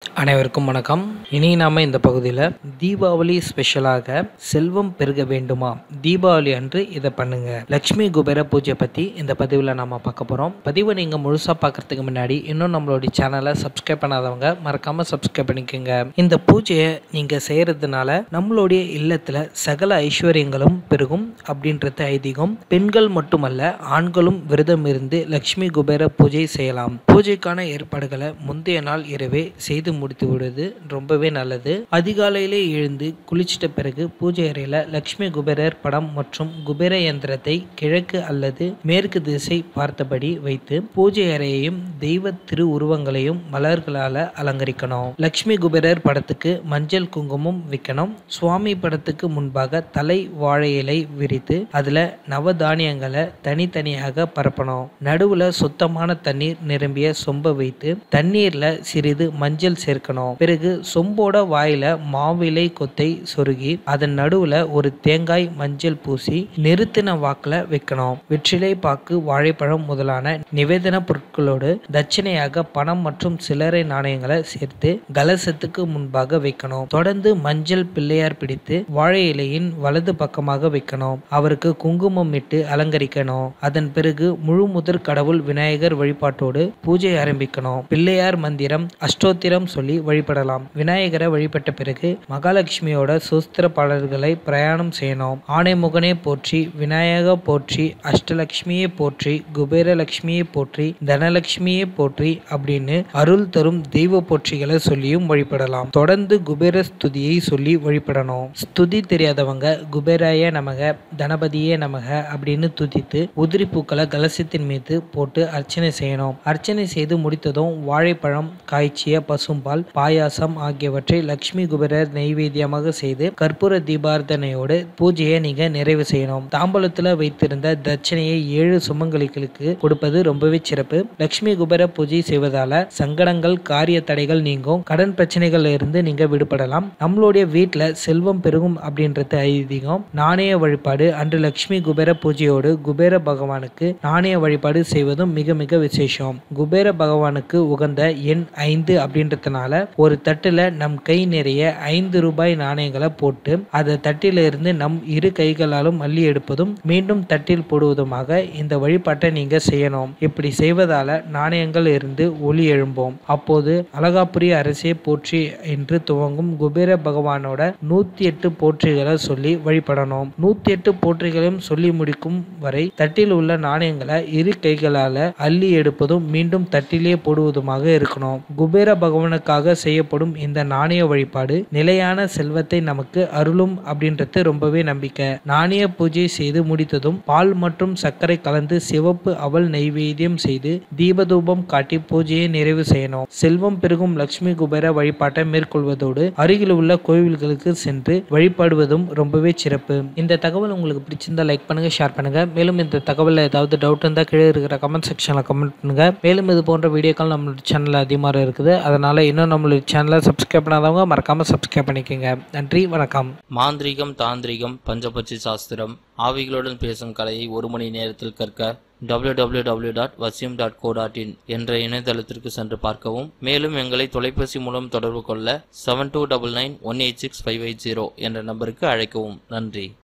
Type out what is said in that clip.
அனைவருக்கும் வணக்கம் இனி நாம இந்த பகுதியில் தீபாவளி ஸ்பெஷலாக செல்வம் பெருக வேண்டுமா தீபாவளி அன்று இதை பண்ணுங்க லக்ஷ்மி குபேர பூஜை பற்றி இந்த பதிவில் நாம பார்க்க போகிறோம் பதிவை நீங்கள் முழுசாக பார்க்கறதுக்கு முன்னாடி இன்னும் நம்மளுடைய சேனலை சப்ஸ்கிரைப் பண்ணாதவங்க மறக்காம சப்ஸ்கிரைப் பண்ணிக்கோங்க இந்த பூஜையை நீங்கள் செய்கிறதுனால நம்மளுடைய இல்லத்தில் சகல ஐஸ்வர்யங்களும் பெருகும் அப்படின்றது ஐதீகம் பெண்கள் மட்டுமல்ல ஆண்களும் விரதம் இருந்து லக்ஷ்மி குபேர பூஜை செய்யலாம் பூஜைக்கான ஏற்பாடுகளை முந்தைய நாள் இரவே செய்து முடித்து விடுவது ரொம்பவே நல்லது அதிகாலையிலே எழுந்து குளிச்சிட்ட பிறகு பூஜை அறையில லக்ஷ்மி குபேரர் படம் மற்றும் குபேர யந்திரத்தை கிழக்கு அல்லது மேற்கு திசை பார்த்தபடி வைத்து பூஜை அறையையும் தெய்வ திரு உருவங்களையும் மலர்களால அலங்கரிக்கணும் லக்ஷ்மி குபேரர் படத்துக்கு மஞ்சள் குங்குமம் வைக்கணும் சுவாமி படத்துக்கு முன்பாக தலை வாழை இலை விரித்து அதுல நவதானியங்களை தனித்தனியாக பரப்பணும் நடுவுல சுத்தமான தண்ணீர் நிரம்பிய சொம்பை வைத்து தண்ணீர்ல சிறிது மஞ்சள் சேர்க்கணும் பிறகு சொம்போட வாயில மாவிலை கொத்தை சொருகி அதன் நடுவுல ஒரு தேங்காய் மஞ்சள் பூசி நிறுத்தின வாக்குல வைக்கணும் வெற்றிலை பாக்கு வாழைப்பழம் முதலான நிவேதன பொருட்களோடு தட்சணையாக பணம் மற்றும் சில்லறை நாணயங்களை சேர்த்து கலசத்துக்கு முன்பாக வைக்கணும் தொடர்ந்து மஞ்சள் பிள்ளையார் பிடித்து வாழை இலையின் வலது பக்கமாக வைக்கணும் அவருக்கு குங்குமம் இட்டு அலங்கரிக்கணும் அதன் பிறகு முழு முதற் கடவுள் விநாயகர் வழிபாட்டோடு பூஜை ஆரம்பிக்கணும் பிள்ளையார் மந்திரம் அஷ்டோத்திரம் சொல்லி வழிபடலாம் விநாயகரை வழிபட்ட பிறகு மகாலட்சுமியோட சூஸ்திர பாடல்களை பிரயாணம் செய்யணும் ஆணைமுகனே போற்றி விநாயக போற்றி அஷ்டலட்சுமியை போற்றி குபேரலட்சுமியை போற்றி தனலட்சுமியை போற்றி அப்படின்னு அருள் தரும் தெய்வ போற்றிகளை சொல்லியும் வழிபடலாம் தொடர்ந்து குபேர ஸ்துதியை சொல்லி வழிபடணும் ஸ்துதி தெரியாதவங்க குபேராய நமக தனபதியே நமக அப்படின்னு துதித்து உதிரி பூக்களை கலசத்தின் மீது போட்டு அர்ச்சனை செய்யணும் அர்ச்சனை செய்து முடித்ததும் வாழைப்பழம் காய்ச்சிய பசும்பால் பாயாசம் ஆகியவற்றை லக்ஷ்மி குபேரர் நெய்வேத்தியமாக செய்து கற்பூர தீபார்த்தனையோடு பூஜையை நீங்க நிறைவு செய்யணும் தாம்பலத்துல வைத்திருந்த தட்சணையை ஏழு சுமங்கலிகளுக்கு கொடுப்பது ரொம்பவே சிறப்பு லக்ஷ்மி குபேர பூஜை செய்வதால சங்கடங்கள் காரிய தடைகள் நீங்கும் கடன் பிரச்சனைகள்ல இருந்து நீங்க விடுபடலாம் நம்மளுடைய வீட்டுல செல்வம் பெருகும் அப்படின்றது ஐதீகம் நாணய வழிபாடு அன்று லக்ஷ்மி குபேர பூஜையோடு குபேர பகவானுக்கு நாணய வழிபாடு செய்வதும் மிக மிக விசேஷம் குபேர பகவானுக்கு உகந்த எண் ஐந்து அப்படின்றதுனால ஒரு தட்டுல நம் கை நிறைய ஐந்து ரூபாய் நாணயங்களை போட்டு அதை தட்டில இருந்து நம் இரு கைகளாலும் அள்ளி எடுப்பதும் மீண்டும் தட்டில் போடுவதுமாக இந்த வழிபாட்டை நீங்க செய்யணும் இப்படி செய்வதால நாணயங்கள் இருந்து ஒளி எழும்போம் அப்போது அழகாபுரி அரசே போற்றி என்று துவங்கும் குபேர பகவானோட நூத்தி எட்டு போற்றிகளை சொல்லி வழிபடணும் நூத்தி எட்டு போற்றிகளையும் சொல்லி முடிக்கும் வரை தட்டில் உள்ள நாணயங்களை இரு கைகளால அள்ளி எடுப்பதும் மீண்டும் தட்டிலே போடுவதுமாக இருக்கணும் குபேர பகவானுக்காக செய்யப்படும் இந்த நாணய வழிபாடு நிலையான செல்வத்தை நமக்கு அருளும் அப்படின்றது ரொம்பவே நம்பிக்கை நாணய பூஜை செய்து முடித்ததும் பால் மற்றும் சர்க்கரை கலந்து சிவப்பு அவல் நெய்வேத்தியம் செய்து தீபதூபம் காட்டி பூஜையை நிறைவு செய்யணும் செல்வம் பெருகும் லட்சுமி குபேர வழிபாட்டை மேற்கொள்வதோடு அருகில் உள்ள கோவில்களுக்கு சென்று வழிபடுவதும் ரொம்பவே சிறப்பு இந்த தகவல் உங்களுக்கு பிடிச்சிருந்தா லைக் பண்ணுங்க ஷேர் பண்ணுங்க மேலும் இந்த தகவலில் ஏதாவது டவுட் இருந்தால் கீழே இருக்கிற கமெண்ட் செக்ஷனில் கமெண்ட் பண்ணுங்க மேலும் இது போன்ற வீடியோக்கள் நம்மளோட சேனலில் அதிகமாக இருக்குது அதனால இன்னும் நம்மளோட சேனலை சப்ஸ்கிரைப் பண்ணாதவங்க மறக்காம சப்ஸ்கிரைப் பண்ணிக்கோங்க நன்றி வணக்கம் மாந்திரீகம் தாந்திரிகம் பஞ்சபட்சி சாஸ்திரம் ஆவிகளுடன் பேசும் கலையை ஒரு மணி நேரத்தில் கற்க www.vasyum.co.in டாட் வசியம் டாட் கோ டாட் இன் என்ற இணையதளத்திற்கு சென்று பார்க்கவும் மேலும் எங்களை தொலைபேசி மூலம் தொடர்பு கொள்ள seven two double nine one eight six five eight zero என்ற நம்பருக்கு அழைக்கவும் நன்றி